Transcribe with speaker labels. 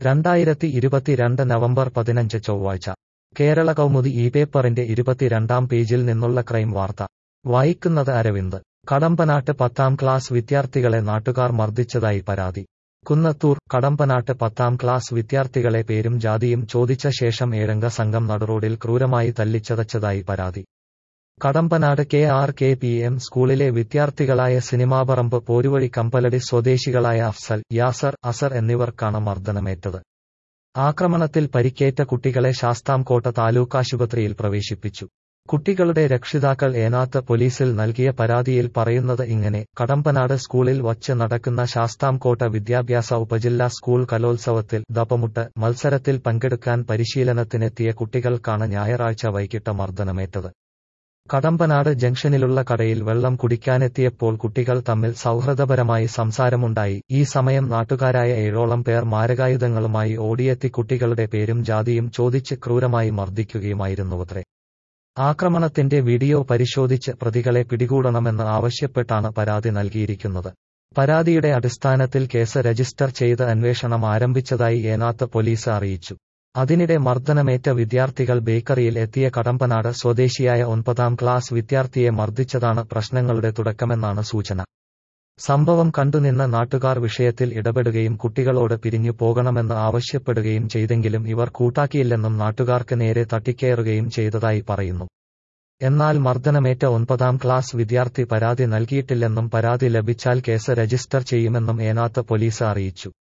Speaker 1: രണ്ടായിരത്തി ഇരുപത്തിരണ്ട് നവംബർ പതിനഞ്ച് ചൊവ്വാഴ്ച കേരള കൗമുദി ഈ പേപ്പറിന്റെ ഇരുപത്തിരണ്ടാം പേജിൽ നിന്നുള്ള ക്രൈം വാർത്ത വായിക്കുന്നത് അരവിന്ദ് കടമ്പനാട്ട് പത്താം ക്ലാസ് വിദ്യാർത്ഥികളെ നാട്ടുകാർ മർദ്ദിച്ചതായി പരാതി കുന്നത്തൂർ കടമ്പനാട്ട് പത്താം ക്ലാസ് വിദ്യാർത്ഥികളെ പേരും ജാതിയും ചോദിച്ച ശേഷം ഏഴംഗ സംഘം നടുറോഡിൽ ക്രൂരമായി തല്ലിച്ചതച്ചതായി പരാതി Kadampanad K R K P M സ്കൂളിലെ വിദ്യാർത്ഥികളായ സിനിമാപറമ്പ് പോരുവഴി കമ്പലടി സ്വദേശികളായ അഫ്സൽ യാസർ അസർ എന്നിവർക്കാണ് മർദ്ദനമേറ്റത് ആക്രമണത്തിൽ പരിക്കേറ്റ കുട്ടികളെ ശാസ്താംകോട്ട താലൂക്കാശുപത്രിയിൽ പ്രവേശിപ്പിച്ചു കുട്ടികളുടെ രക്ഷിതാക്കൾ ഏനാത്ത് പോലീസിൽ നൽകിയ പരാതിയിൽ പറയുന്നത് ഇങ്ങനെ കടമ്പനാട് സ്കൂളിൽ വച്ച് നടക്കുന്ന ശാസ്താംകോട്ട വിദ്യാഭ്യാസ ഉപജില്ലാ സ്കൂൾ കലോത്സവത്തിൽ ദപ്പമുട്ട് മത്സരത്തിൽ പങ്കെടുക്കാൻ പരിശീലനത്തിനെത്തിയ കുട്ടികൾക്കാണ് ഞായറാഴ്ച വൈകിട്ട് മർദ്ദനമേറ്റത് കടമ്പനാട് ജംഗ്ഷനിലുള്ള കടയിൽ വെള്ളം കുടിക്കാനെത്തിയപ്പോൾ കുട്ടികൾ തമ്മിൽ സൗഹൃദപരമായി സംസാരമുണ്ടായി ഈ സമയം നാട്ടുകാരായ ഏഴോളം പേർ മാരകായുധങ്ങളുമായി ഓടിയെത്തി കുട്ടികളുടെ പേരും ജാതിയും ചോദിച്ച് ക്രൂരമായി മർദ്ദിക്കുകയുമായിരുന്നുവത്രേ ആക്രമണത്തിന്റെ വീഡിയോ പരിശോധിച്ച് പ്രതികളെ പിടികൂടണമെന്ന് ആവശ്യപ്പെട്ടാണ് പരാതി നൽകിയിരിക്കുന്നത് പരാതിയുടെ അടിസ്ഥാനത്തിൽ കേസ് രജിസ്റ്റർ ചെയ്ത് അന്വേഷണം ആരംഭിച്ചതായി ഏനാത്ത് പോലീസ് അറിയിച്ചു അതിനിടെ മർദ്ദനമേറ്റ വിദ്യാർത്ഥികൾ ബേക്കറിയിൽ എത്തിയ കടമ്പനാട് സ്വദേശിയായ ഒൻപതാം ക്ലാസ് വിദ്യാർത്ഥിയെ മർദ്ദിച്ചതാണ് പ്രശ്നങ്ങളുടെ തുടക്കമെന്നാണ് സൂചന സംഭവം കണ്ടുനിന്ന നാട്ടുകാർ വിഷയത്തിൽ ഇടപെടുകയും കുട്ടികളോട് പിരിഞ്ഞു പോകണമെന്ന് ആവശ്യപ്പെടുകയും ചെയ്തെങ്കിലും ഇവർ കൂട്ടാക്കിയില്ലെന്നും നാട്ടുകാർക്ക് നേരെ തട്ടിക്കയറുകയും ചെയ്തതായി പറയുന്നു എന്നാൽ മർദ്ദനമേറ്റ ഒൻപതാം ക്ലാസ് വിദ്യാർത്ഥി പരാതി നൽകിയിട്ടില്ലെന്നും പരാതി ലഭിച്ചാൽ കേസ് രജിസ്റ്റർ ചെയ്യുമെന്നും ഏനാത്ത് പോലീസ് അറിയിച്ചു